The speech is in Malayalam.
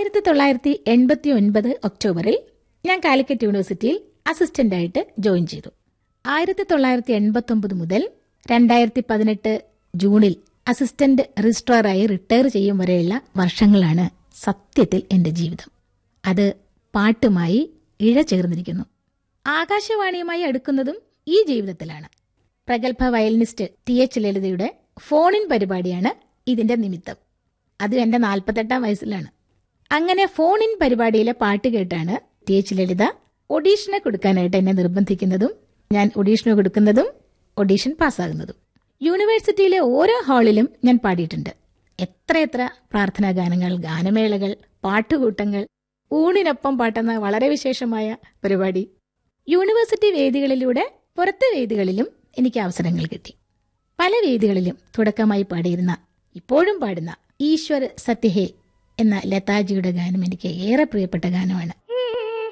ആയിരത്തി തൊള്ളായിരത്തി എൺപത്തി ഒൻപത് ഒക്ടോബറിൽ ഞാൻ കാലിക്കറ്റ് യൂണിവേഴ്സിറ്റിയിൽ അസിസ്റ്റന്റായിട്ട് ജോയിൻ ചെയ്തു ആയിരത്തി തൊള്ളായിരത്തി എൺപത്തി ഒമ്പത് മുതൽ രണ്ടായിരത്തി പതിനെട്ട് ജൂണിൽ അസിസ്റ്റന്റ് രജിസ്ട്രാറായി റിട്ടയർ ചെയ്യും വരെയുള്ള വർഷങ്ങളാണ് സത്യത്തിൽ എന്റെ ജീവിതം അത് പാട്ടുമായി ഇഴ ചേർന്നിരിക്കുന്നു ആകാശവാണിയുമായി അടുക്കുന്നതും ഈ ജീവിതത്തിലാണ് പ്രഗത്ഭ വയലിനിസ്റ്റ് ടി എച്ച് ലളിതയുടെ ഫോണിൻ പരിപാടിയാണ് ഇതിന്റെ നിമിത്തം അത് എന്റെ നാൽപ്പത്തെട്ടാം വയസ്സിലാണ് അങ്ങനെ ഫോണിൻ പരിപാടിയിലെ പാട്ട് കേട്ടാണ് ടി എച്ച് ലളിത ഒഡീഷനെ കൊടുക്കാനായിട്ട് എന്നെ നിർബന്ധിക്കുന്നതും ഞാൻ ഒഡീഷന് കൊടുക്കുന്നതും ഒഡീഷൻ പാസ്സാകുന്നതും യൂണിവേഴ്സിറ്റിയിലെ ഓരോ ഹാളിലും ഞാൻ പാടിയിട്ടുണ്ട് എത്രയെത്ര പ്രാർത്ഥനാ ഗാനങ്ങൾ ഗാനമേളകൾ പാട്ടുകൂട്ടങ്ങൾ ഊണിനൊപ്പം പാട്ടുന്ന വളരെ വിശേഷമായ പരിപാടി യൂണിവേഴ്സിറ്റി വേദികളിലൂടെ പുറത്തെ വേദികളിലും എനിക്ക് അവസരങ്ങൾ കിട്ടി പല വേദികളിലും തുടക്കമായി പാടിയിരുന്ന ഇപ്പോഴും പാടുന്ന ഈശ്വർ സത്യഹേ എന്ന ലതാജിയുടെ ഗാനം എനിക്ക് ഏറെ പ്രിയപ്പെട്ട ഗാനമാണ്